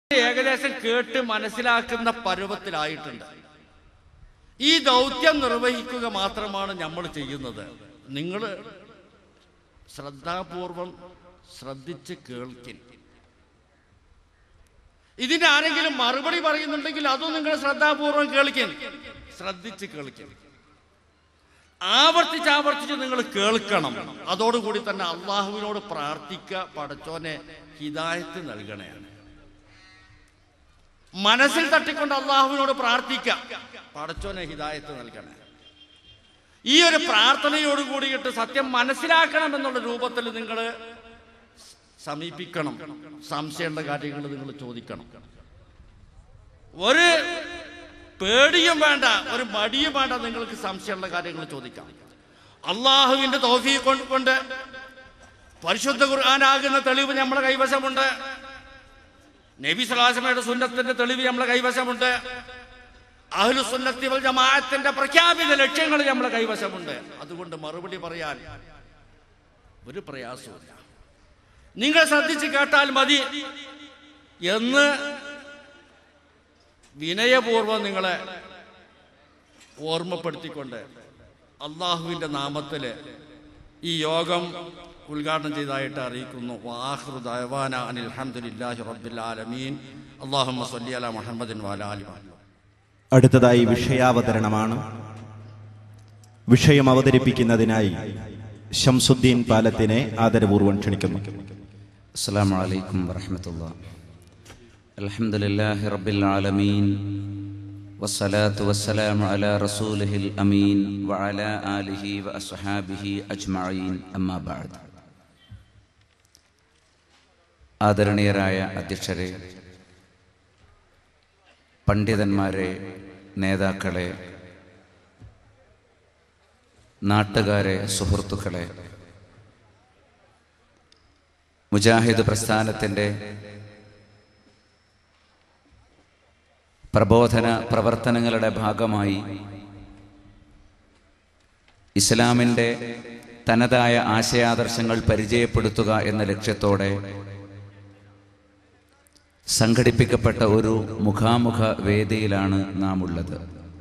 ഏകദേശം കേട്ട് മനസ്സിലാക്കുന്ന പരുവത്തിലായിട്ടുണ്ട് ഈ ദൗത്യം നിർവഹിക്കുക മാത്രമാണ് നമ്മൾ ചെയ്യുന്നത് നിങ്ങൾ ശ്രദ്ധാപൂർവം ശ്രദ്ധിച്ച് കേൾക്കിൻ ഇതിന് ആരെങ്കിലും മറുപടി പറയുന്നുണ്ടെങ്കിൽ അതും നിങ്ങൾ ശ്രദ്ധാപൂർവം കേൾക്കിൻ ശ്രദ്ധിച്ച് കേൾക്കിൻ ആവർത്തിച്ച് ആവർത്തിച്ച് നിങ്ങൾ കേൾക്കണം അതോടുകൂടി തന്നെ അള്ളാഹുവിനോട് പ്രാർത്ഥിക്കുക പടച്ചോനെ ഹിദായത്ത് നൽകണയാണ് മനസ്സിൽ തട്ടിക്കൊണ്ട് അള്ളാഹുവിനോട് പ്രാർത്ഥിക്കാം പടച്ചോനെ ഹിദായത്ത് നൽകണേ ഈ ഒരു പ്രാർത്ഥനയോട് കൂടിയിട്ട് സത്യം മനസ്സിലാക്കണം എന്നുള്ള രൂപത്തിൽ നിങ്ങൾ സമീപിക്കണം സംശയമുള്ള കാര്യങ്ങൾ നിങ്ങൾ ചോദിക്കണം ഒരു പേടിയും വേണ്ട ഒരു മടിയും വേണ്ട നിങ്ങൾക്ക് സംശയമുള്ള കാര്യങ്ങൾ ചോദിക്കാം അള്ളാഹുവിന്റെ തോഫി കൊണ്ട് പരിശുദ്ധ ഖുർആനാകുന്ന തെളിവ് നമ്മളെ കൈവശമുണ്ട് നബി സലാസമയുടെ സുന്നത്തിന്റെ തെളിവ് നമ്മളെ കൈവശമുണ്ട് അഹ്ലു സുന്നത്തി വൽ ജമാഅത്തിന്റെ പ്രഖ്യാപിത ലക്ഷ്യങ്ങൾ നമ്മളെ കൈവശമുണ്ട് അതുകൊണ്ട് മറുപടി പറയാൻ ഒരു പ്രയാസമില്ല നിങ്ങൾ ശ്രദ്ധിച്ച് കേട്ടാൽ മതി എന്ന് വിനയപൂർവ്വം നിങ്ങളെ ഓർമ്മപ്പെടുത്തിക്കൊണ്ട് അള്ളാഹുവിൻ്റെ നാമത്തിൽ ഈ യോഗം ഉദ്ഘാടനം ചെയ്തതായിട്ട് അറിയിക്കുന്നു വാഹൃ ദവാന അനിൽ അൽഹംദുലില്ലാഹി റബ്ബിൽ ആലമീൻ അല്ലാഹുമ്മ സ്വല്ലി അലാ മുഹമ്മദിൻ വഅലാ ആലി മുഹമ്മദ് അടുത്തതായി വിഷയാവതരണമാണ് വിഷയം അവതരിപ്പിക്കുന്നതിനായി ഷംസുദ്ദീൻ പാലത്തിനെ ആദരപൂർവ്വം ക്ഷണിക്കുന്നു السلام عليكم ورحمة الله الحمد لله رب العالمين والصلاة والسلام على رسوله الأمين وعلى آله وأصحابه أجمعين أما بعد ആദരണീയരായ അധ്യക്ഷരെ പണ്ഡിതന്മാരെ നേതാക്കളെ നാട്ടുകാരെ സുഹൃത്തുക്കളെ മുജാഹിദ് പ്രസ്ഥാനത്തിൻ്റെ പ്രബോധന പ്രവർത്തനങ്ങളുടെ ഭാഗമായി ഇസ്ലാമിൻ്റെ തനതായ ആശയാദർശങ്ങൾ പരിചയപ്പെടുത്തുക എന്ന ലക്ഷ്യത്തോടെ സംഘടിപ്പിക്കപ്പെട്ട ഒരു മുഖാമുഖ വേദിയിലാണ് നാം ഉള്ളത്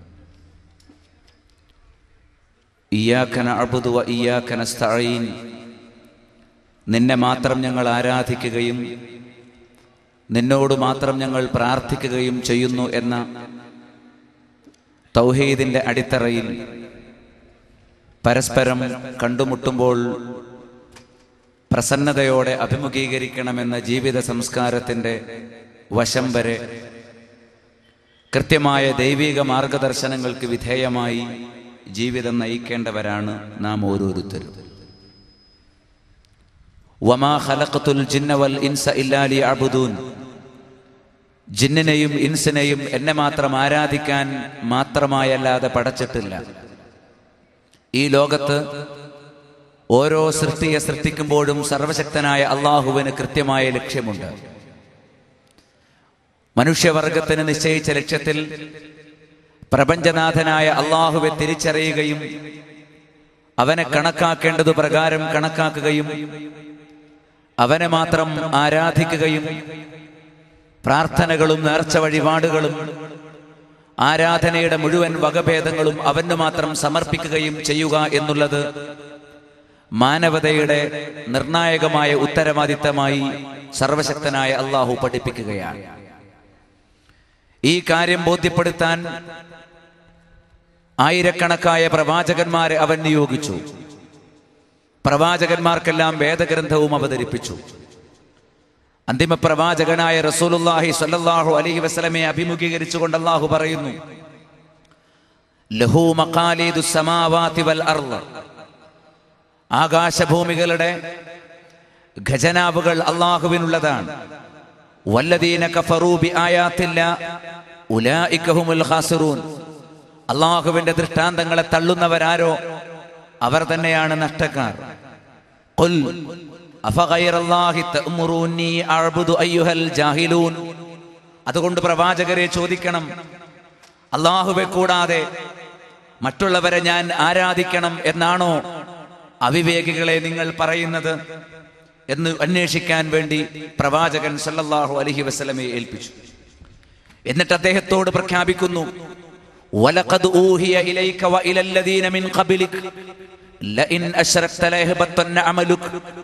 ഇയാക്കന അബുദുവ ഇയാക്കന സ്ഥഴീൻ നിന്നെ മാത്രം ഞങ്ങൾ ആരാധിക്കുകയും നിന്നോട് മാത്രം ഞങ്ങൾ പ്രാർത്ഥിക്കുകയും ചെയ്യുന്നു എന്ന തൗഹീദിന്റെ അടിത്തറയിൽ പരസ്പരം കണ്ടുമുട്ടുമ്പോൾ പ്രസന്നതയോടെ അഭിമുഖീകരിക്കണമെന്ന ജീവിത സംസ്കാരത്തിൻ്റെ വശം വരെ കൃത്യമായ ദൈവിക മാർഗദർശനങ്ങൾക്ക് വിധേയമായി ജീവിതം നയിക്കേണ്ടവരാണ് നാം ഓരോരുത്തരും വമാ ഖലഖത്തുൽ ജിന്ന വൽ ഇൻസ ഇല്ലാ ലിയഅബുദൂൻ ജിന്നിനെയും ഇൻസിനെയും എന്നെ മാത്രം ആരാധിക്കാൻ മാത്രമായല്ലാതെ പടച്ചിട്ടില്ല ഈ ലോകത്ത് ഓരോ സൃഷ്ടിയെ സൃഷ്ടിക്കുമ്പോഴും സർവശക്തനായ അള്ളാഹുവിന് കൃത്യമായ ലക്ഷ്യമുണ്ട് മനുഷ്യവർഗത്തിന് നിശ്ചയിച്ച ലക്ഷ്യത്തിൽ പ്രപഞ്ചനാഥനായ അള്ളാഹുവെ തിരിച്ചറിയുകയും അവനെ കണക്കാക്കേണ്ടതു പ്രകാരം കണക്കാക്കുകയും അവനെ മാത്രം ആരാധിക്കുകയും പ്രാർത്ഥനകളും നേർച്ച വഴിപാടുകളും ആരാധനയുടെ മുഴുവൻ വകഭേദങ്ങളും അവന് മാത്രം സമർപ്പിക്കുകയും ചെയ്യുക എന്നുള്ളത് മാനവതയുടെ നിർണായകമായ ഉത്തരവാദിത്തമായി സർവശക്തനായ അള്ളാഹു പഠിപ്പിക്കുകയാണ് ഈ കാര്യം ബോധ്യപ്പെടുത്താൻ ആയിരക്കണക്കായ പ്രവാചകന്മാരെ അവൻ നിയോഗിച്ചു പ്രവാചകന്മാർക്കെല്ലാം വേദഗ്രന്ഥവും അവതരിപ്പിച്ചു അന്തിമ പ്രവാചകനായ റസൂലുല്ലാഹി സല്ലല്ലാഹു അലൈഹി വസല്ലമയെ അഭിമുഖീകരിച്ചുകൊണ്ട് അള്ളാഹു പറയുന്നു ലഹു മഖാലീദു സമാവാതി വൽ അർള് ആകാശഭൂമികളുടെ ഖജനാവുകൾ അള്ളാഹുവിനുള്ളതാണ് വല്ലദീന കഫറൂ ബി ആയാത്തില്ല ഉലായിക ഹുമുൽ ഖാസിറൂൻ അള്ളാഹുവിന്റെ ദൃഷ്ടാന്തങ്ങളെ തള്ളുന്നവരാരോ അവർ തന്നെയാണ് നഷ്ടക്കാർ ഖുൽ അഫഗൈറല്ലാഹി തഅ്മുറൂനി അഅ്ബുദു അയ്യുഹൽ ജാഹിലൂൻ അതുകൊണ്ട് പ്രവാചകരെ ചോദിക്കണം അള്ളാഹുവെ കൂടാതെ മറ്റുള്ളവരെ ഞാൻ ആരാധിക്കണം എന്നാണോ അവിവേകികളെ നിങ്ങൾ പറയുന്നത് എന്ന് അന്വേഷിക്കാൻ വേണ്ടി പ്രവാചകൻ സല്ലല്ലാഹു അലൈഹി വസല്ലമയെ ഏൽപ്പിച്ചു എന്നിട്ട് അദ്ദേഹത്തോട് പ്രഖ്യാപിക്കുന്നു വലഖദ് ഊഹിയ ഇലൈക വഇല الذين من قبلك لئن أشركت ليهبطن عملك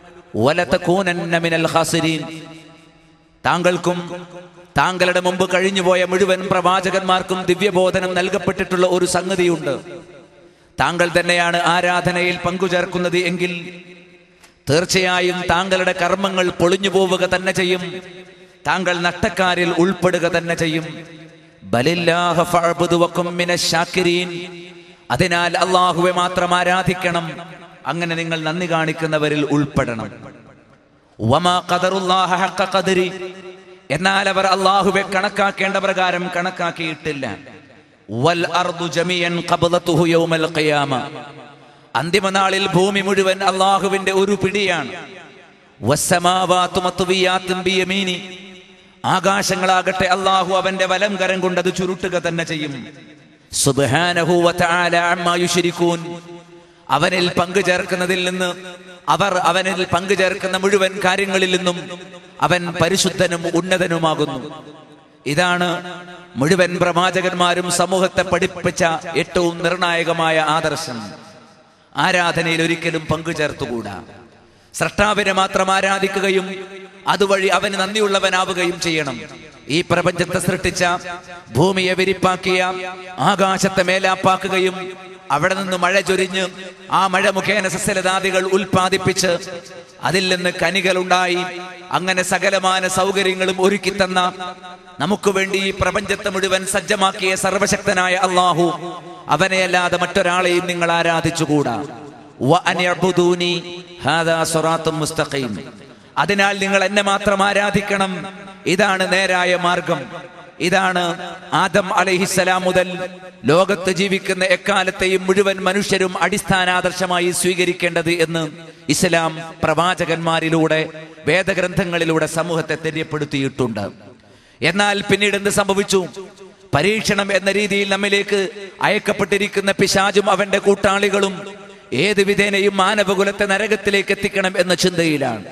ولتكونن من الخاسرين താങ്കൾക്കും താങ്കളുടെ മുമ്പ് കഴിഞ്ഞുപോയ മുഴുവൻ പ്രവാചകന്മാർക്കും ദിവ്യബോധനം നൽകപ്പെട്ടിട്ടുള്ള ഒരു സംഗതിയുണ്ട് താങ്കൾ തന്നെയാണ് ആരാധനയിൽ പങ്കുചേർക്കുന്നത് എങ്കിൽ തീർച്ചയായും താങ്കളുടെ കർമ്മങ്ങൾ പൊളിഞ്ഞു പോവുക തന്നെ ചെയ്യും താങ്കൾ നഷ്ടക്കാരിൽ ഉൾപ്പെടുക തന്നെ ചെയ്യും ബലില്ലാഹ ഫഅബ്ദു വകും മിനശ് ശാക്കിരീൻ. അതിനാൽ അള്ളാഹുവെ മാത്രം ആരാധിക്കണം അങ്ങനെ നിങ്ങൾ നന്ദി കാണിക്കുന്നവരിൽ ഉൾപ്പെടണം വമാ ഖദറുല്ലാഹ ഹഖ ഖദരി. എന്നാൽ അവർ അള്ളാഹുവെ കണക്കാക്കേണ്ട പ്രകാരം കണക്കാക്കിയിട്ടില്ല വൽ അർദു ജമിയൻ ഖബ്ലതുഹു യൗമൽ ഖിയാമ അന്തിമ നാളിൽ ഭൂമി മുഴുവൻ അള്ളാഹുവിന്റെ ഒരു പിടിയാണ് വസ്സമാവാതു മത്വിയാത്തും ബിയമീനി. ആകാശങ്ങളാകട്ടെ അള്ളാഹു അവന്റെ വലം കരം കൊണ്ട് അത് ചുരുട്ടുക തന്നെ ചെയ്യും സുബ്ഹാനഹു വതആല അമ്മാ യുശ്രികൂൻ അവനിൽ പങ്കു ചേർക്കുന്നതിൽ നിന്ന് അവർ അവനിൽ പങ്കു ചേർക്കുന്ന മുഴുവൻ കാര്യങ്ങളിൽ നിന്നും അവൻ പരിശുദ്ധനും ഉന്നതനുമാകുന്നു ഇതാണ് മുഴുവൻ പ്രവാചകന്മാരും സമൂഹത്തെ പഠിപ്പിച്ച ഏറ്റവും നിർണായകമായ ആദർശം ആരാധനയിൽ ഒരിക്കലും പങ്കുചേർത്തുകൂടാ സ്രഷ്ടാവിനെ മാത്രം ആരാധിക്കുകയും അതുവഴി അവന് നന്ദിയുള്ളവനാവുകയും ചെയ്യണം ഈ പ്രപഞ്ചത്തെ സൃഷ്ടിച്ച ഭൂമിയെ വിരിപ്പാക്കിയ ആകാശത്തെ മേലാപ്പാക്കുകയും അവിടെ നിന്ന് മഴ ചൊരിഞ്ഞ് ആ മഴ മുഖേന സസ്യലതാദികൾ ഉൽപ്പാദിപ്പിച്ച് അതിൽ നിന്ന് കനികളുണ്ടായി അങ്ങനെ സകലമാന സൗകര്യങ്ങളും ഒരുക്കി തന്ന നമുക്ക് വേണ്ടി ഈ പ്രപഞ്ചത്തെ മുഴുവൻ സജ്ജമാക്കിയ സർവശക്തനായ അള്ളാഹു അവനെയല്ലാതെ മറ്റൊരാളെയും നിങ്ങൾ ആരാധിച്ചുകൂടാ വഅൻ യഅ്ബുദൂനി ഹാദാ സിറാത്തും മുസ്തഖീം അതിനാൽ നിങ്ങൾ എന്നെ മാത്രം ആരാധിക്കണം ഇതാണ് നേരായ മാർഗം ഇതാണ് ആദം അലൈഹിസ്സലാം മുതൽ ലോകത്ത് ജീവിക്കുന്ന എക്കാലത്തെയും മുഴുവൻ മനുഷ്യരും അടിസ്ഥാനാദർശമായി സ്വീകരിക്കേണ്ടത് എന്ന് ഇസ്ലാം പ്രവാചകന്മാരിലൂടെ വേദഗ്രന്ഥങ്ങളിലൂടെ സമൂഹത്തെ തെര്യപ്പെടുത്തിയിട്ടുണ്ട് എന്നാൽ പിന്നീട് എന്ത് സംഭവിച്ചു പരീക്ഷണം എന്ന രീതിയിൽ നമ്മിലേക്ക് അയക്കപ്പെട്ടിരിക്കുന്ന പിശാചും അവന്റെ കൂട്ടാളികളും ഏത് വിധേനയും മാനവകുലത്തെ നരകത്തിലേക്ക് എത്തിക്കണം എന്ന ചിന്തയിലാണ്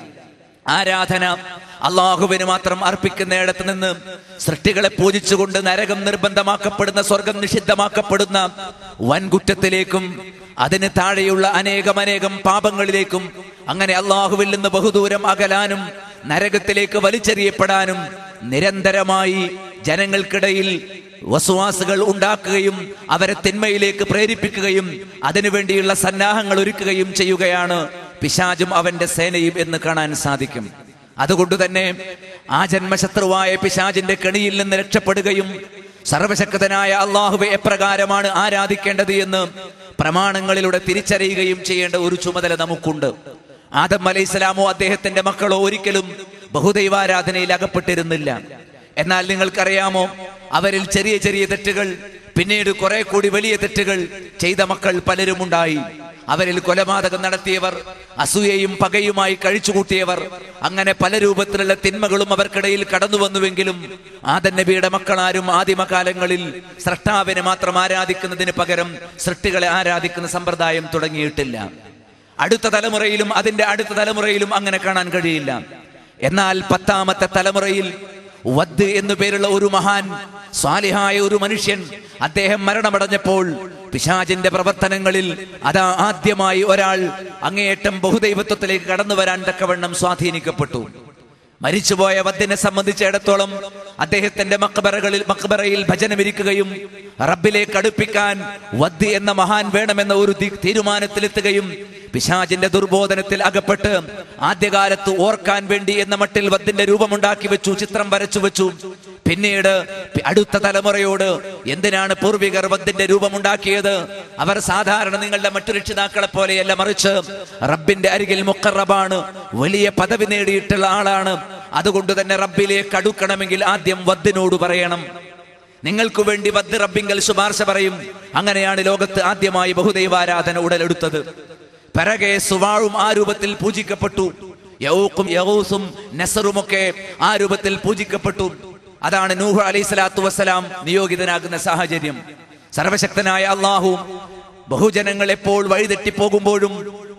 ആരാധന അള്ളാഹുവിന് മാത്രം അർപ്പിക്കുന്നിടത്ത് നിന്ന് സൃഷ്ടികളെ പൂജിച്ചുകൊണ്ട് നരകം നിർബന്ധമാക്കപ്പെടുന്ന സ്വർഗം നിഷിദ്ധമാക്കപ്പെടുന്ന വൻകുറ്റത്തിലേക്കും അതിന് താഴെയുള്ള അനേകം അനേകം പാപങ്ങളിലേക്കും അങ്ങനെ അള്ളാഹുവിൽ നിന്ന് ബഹുദൂരം അകലാനും നരകത്തിലേക്ക് വലിച്ചെറിയപ്പെടാനും നിരന്തരമായി ജനങ്ങൾക്കിടയിൽ വസുവാസുകൾ ഉണ്ടാക്കുകയും അവരെ തിന്മയിലേക്ക് പ്രേരിപ്പിക്കുകയും അതിനുവേണ്ടിയുള്ള സന്നാഹങ്ങൾ ഒരുക്കുകയും ചെയ്യുകയാണ് പിശാചും അവന്റെ സേനയും എന്ന് കാണാൻ സാധിക്കും അതുകൊണ്ട് തന്നെ ആ ജന്മശത്രുവായ പിശാചിന്റെ കെണിയിൽ നിന്ന് രക്ഷപ്പെടുകയും സർവശക്തനായ അള്ളാഹുവെ എപ്രകാരമാണ് ആരാധിക്കേണ്ടത് എന്ന് പ്രമാണങ്ങളിലൂടെ തിരിച്ചറിയുകയും ചെയ്യേണ്ട ഒരു ചുമതല നമുക്കുണ്ട് ആദം അലൈഹിസ്സലാമോ അദ്ദേഹത്തിന്റെ മക്കളോ ഒരിക്കലും ബഹുദൈവാരാധനയിൽ അകപ്പെട്ടിരുന്നില്ല എന്നാൽ നിങ്ങൾക്കറിയാമോ അവരിൽ ചെറിയ ചെറിയ തെറ്റുകൾ പിന്നീട് കുറെ കൂടി വലിയ തെറ്റുകൾ ചെയ്ത മക്കൾ പലരുമുണ്ടായി അവരിൽ കൊലപാതകം നടത്തിയവർ അസൂയയും പകയുമായി കഴിച്ചുകൂട്ടിയവർ അങ്ങനെ പല രൂപത്തിലുള്ള തിന്മകളും അവർക്കിടയിൽ കടന്നു വന്നുവെങ്കിലും ആദൻ നബിയുടെ മക്കളാരും ആദിമകാലങ്ങളിൽ സ്രഷ്ടാവിനെ മാത്രം ആരാധിക്കുന്നതിന് പകരം സൃഷ്ടികളെ ആരാധിക്കുന്ന സമ്പ്രദായം തുടങ്ങിയിട്ടില്ല അടുത്ത തലമുറയിലും അതിന്റെ അടുത്ത തലമുറയിലും അങ്ങനെ കാണാൻ കഴിയില്ല എന്നാൽ പത്താമത്തെ തലമുറയിൽ വദ് എന്നു പേരുള്ള ഒരു മഹാൻ സ്വാലിഹായ ഒരു മനുഷ്യൻ അദ്ദേഹം മരണമടഞ്ഞപ്പോൾ പിശാചിന്റെ പ്രവർത്തനങ്ങളിൽ അതാ ആദ്യമായി ഒരാൾ അങ്ങേയറ്റം ബഹുദൈവത്വത്തിലേക്ക് കടന്നു വരാൻ തക്കവണ്ണം സ്വാധീനിക്കപ്പെട്ടു മരിച്ചുപോയ വദ്ദിനെ സംബന്ധിച്ചിടത്തോളം അദ്ദേഹത്തിന്റെ മക്ബറകളിൽ മക്ബറയിൽ ഭജനമിരിക്കുകയും റബ്ബിലേക്ക് അടുപ്പിക്കാൻ വദ് എന്ന മഹാൻ വേണമെന്ന ഒരു തി- തീരുമാനത്തിലെത്തുകയും പിശാചിന്റെ ദുർബോധനത്തിൽ അകപ്പെട്ട് ആദ്യകാലത്ത് ഓർക്കാൻ വേണ്ടി എന്ന മട്ടിൽ വദ്ദിന്റെ രൂപമുണ്ടാക്കി വെച്ചു ചിത്രം വരച്ചു വെച്ചു പിന്നീട് പി- അടുത്ത തലമുറയോട് എന്തിനാണ് പൂർവികർ വദ്ദിന്റെ രൂപമുണ്ടാക്കിയത് അവർ സാധാരണ നിങ്ങളുടെ മറ്റു രക്ഷിതാക്കളെ പോലെയല്ല മറിച്ച് റബ്ബിന്റെ അരികിൽ മുക്കറബാണ് വലിയ പദവി നേടിയിട്ടുള്ള ആളാണ് അതുകൊണ്ട് തന്നെ റബ്ബിലേക്ക് അടുക്കണമെങ്കിൽ ആദ്യം വദ്ദിനോട് പറയണം നിങ്ങൾക്ക് വേണ്ടി വദ്ദ് റബ്ബിങ്കൽ ശുപാർശ പറയും അങ്ങനെയാണ് ലോകത്ത് ആദ്യമായി ബഹുദൈവാരാധന ഉടലെടുത്തത് പിറകെ സുവാഴും ആ രൂപത്തിൽ പൂജിക്കപ്പെട്ടു യൗക്കും യഹൂസും നസറുമൊക്കെ ആ രൂപത്തിൽ പൂജിക്കപ്പെട്ടു അതാണ് നൂഹ് അലൈഹി സ്വലാത്തു വസ്സലാം നിയോഗിതനാകുന്ന സാഹചര്യം സർവശക്തനായ അള്ളാഹു ബഹുജനങ്ങൾ എപ്പോൾ വഴിതെറ്റിപ്പോകുമ്പോഴും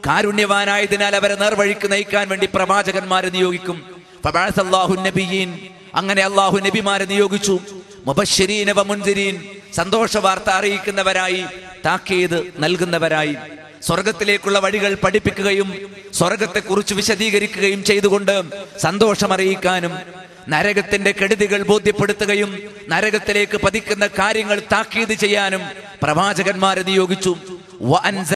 കാരുണ്യവാനായതിനാൽ അവരെ നേർവഴിക്ക് നയിക്കാൻ വേണ്ടി പ്രവാചകന്മാരെ നിയോഗിക്കും ഫബഅസ അല്ലാഹു നബിയീൻ അങ്ങനെ അള്ളാഹു നബിമാരെ നിയോഗിച്ചു മുബശ്ശിരീന വ മുൻദിരീൻ സന്തോഷ വാർത്ത അറിയിക്കുന്നവരായി താക്കീത് നൽകുന്നവരായി സ്വർഗത്തിലേക്കുള്ള വഴികൾ പഠിപ്പിക്കുകയും സ്വർഗത്തെക്കുറിച്ച് വിശദീകരിക്കുകയും ചെയ്തുകൊണ്ട് സന്തോഷമറിയിക്കാനും നരകത്തിന്റെ കെടുതികൾ ബോധ്യപ്പെടുത്തുകയും നരകത്തിലേക്ക് പതിക്കുന്ന കാര്യങ്ങൾ താക്കീത് ചെയ്യാനും പ്രവാചകന്മാരെ നിയോഗിച്ചു വ അൻസ